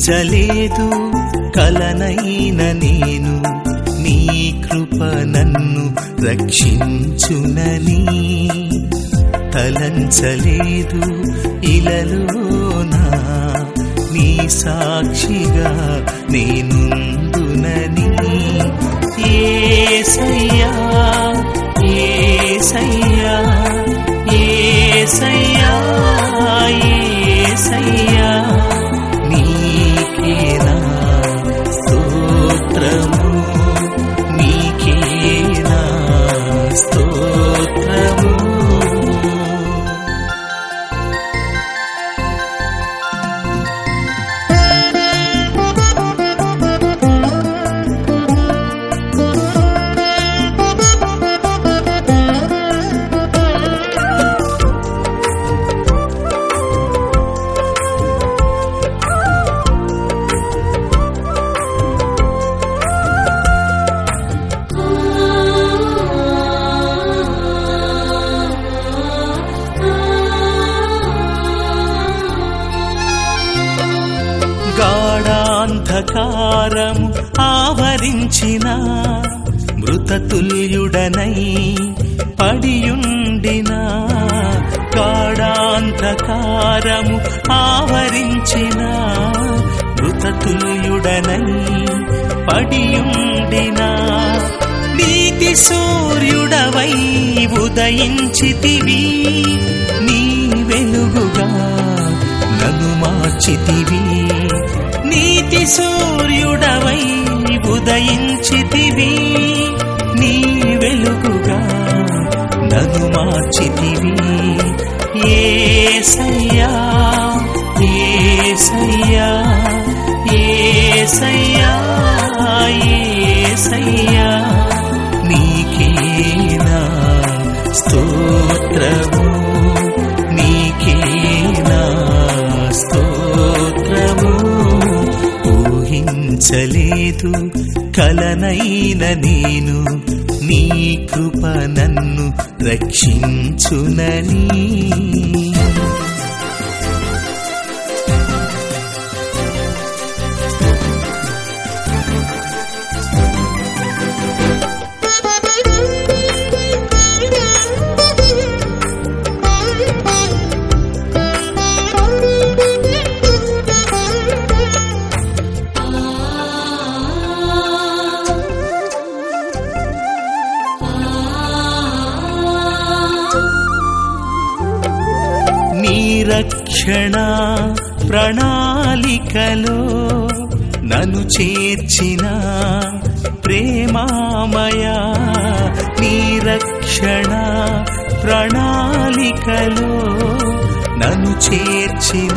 ఊహించలేదు కలనైన నేను నీ కృప నన్ను రక్షించునని తలంచలేదు ఇలలోనా నీ సాక్షిగా నేనుందునని ఏసయ్యా ఏసయ్యా ఏసయ్యా ఏసయ్యా నీకేనా స్తోత్రము నీకేనా స్తోత్రము గాఢాంధకారము ఆవరించిన మృతతుల్యుడనై పడియుండిన గాఢాంధకారము ఆవరించిన మృతతుల్యుడనై పడియుండిన నీతి సూర్యుడవై ఉదయించితివి నీ వెలుగుగా నన్ను మార్చితివి నీతి సూర్యుడవై ఉదయించితివి నీ వెలుగుగా నన్ను మార్చితివి ఏసయ్యా ఏసయ్యా ఏసయ్యా ఏసయ్యా నీకేనా స్తోత్రము నీకేనా స్తోత్రము ఊహించలేదు కలనైన నేను నీ కృప నన్ను రక్షించునని నీ రక్షణ ప్రణాళికలో నన్ను చేర్చిన ప్రేమామయ నీ రక్షణ ప్రణాళికలో నన్ను చేర్చిన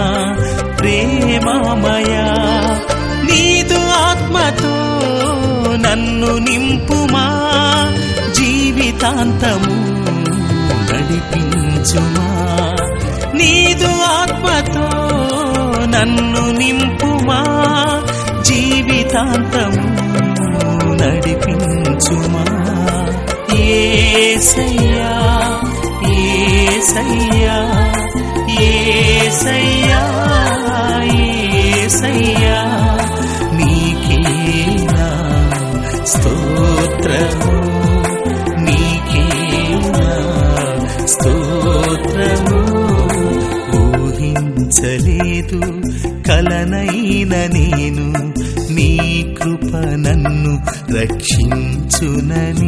ప్రేమామయ నీదు ఆత్మతో నన్ను నింపుమా జీవితాంతము నడిపించుమా నీదు ఆత్మతో నన్ను నింపుమా జీవితాంతము నడిపించుమా ఏసయ్యా ఏసయ్యా ఏసయ్యా ఏసయ్యా నీకేనా స్తోత్రము నీకేనా స్తోత్రము ఊహించలేదు కలనైన నేను నీ కృప నన్ను రక్షించునని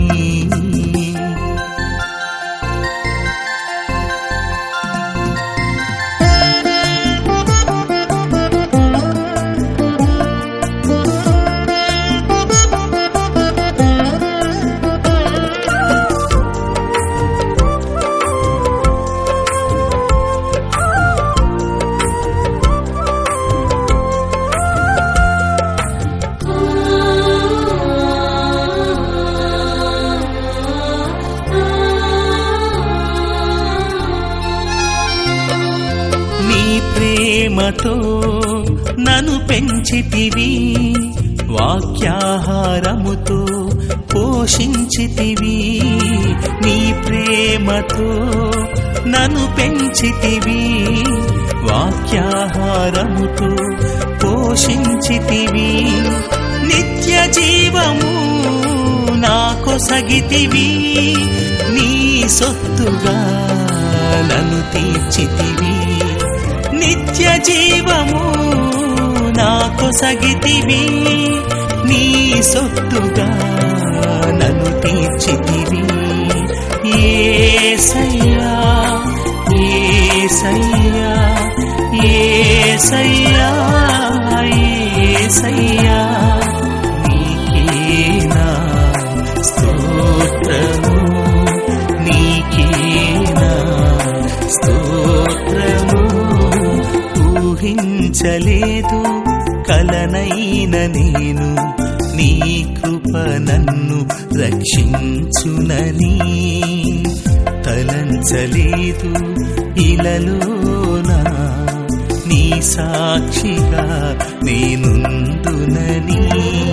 నీ ప్రేమతో నన్ను పెంచితివి వాక్యాహారముతో పోషించితివి నీ ప్రేమతో నన్ను పెంచితివి వాక్యాహారముతో పోషించితివి పోషించితివి నిత్య జీవము నాకు సగితివి నీ సొత్తుగా నన్ను తీర్చితివి నిత్య జీవము నాకు సగితివి నీ సొత్తుగా నన్ను తీర్చితివి ఏసయ్యా ఏసయ్యా ఏసయ్యా ఏసయ్యా నీకేనా స్తోత్రము నీకేనా స్తోత్రము ఊహించలేదు కలనైన నేను నీ కృప నన్ను రక్షించునని తలంచలేదు ఇలలోనా నీ సాక్షిగా నేనుందునని